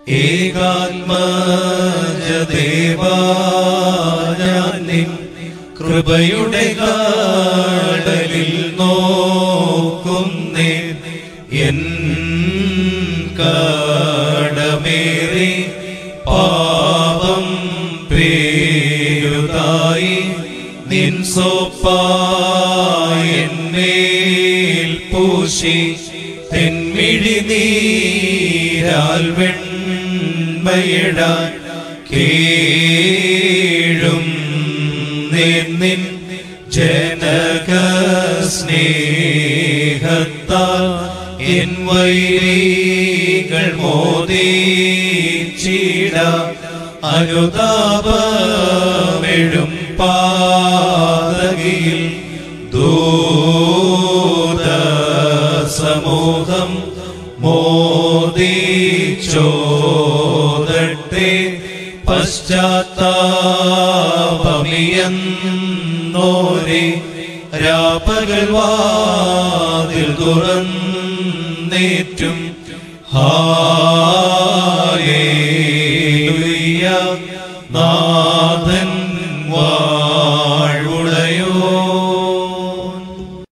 ഏകാത്മജദേവാ ഞാൻ കൃപയുടെ കാടലിൽ നോക്കുന്നേ എൻ കടമേറി പാപം പേരുതായി നിൻ സോപ്പായന്മേൽ പൂശി തെന്മിഴി നീരാൽ വെണ്മയിടാൻ കേഴും നിൻ ജനക സ്നേഹത്താൽ എൻ വൈരികൾ മോദിച്ചിട അനുതാപമെഴും പാതകിൽ ദൂത സമൂഹം മോദിച്ചോദട്ടെ പശ്ചാത്താപമിയെന്നോരെ രാപ്പകൽ വാതിൽ തുറന്നേറ്റും ഹാലേലുയ്യ നാഥൻ വാ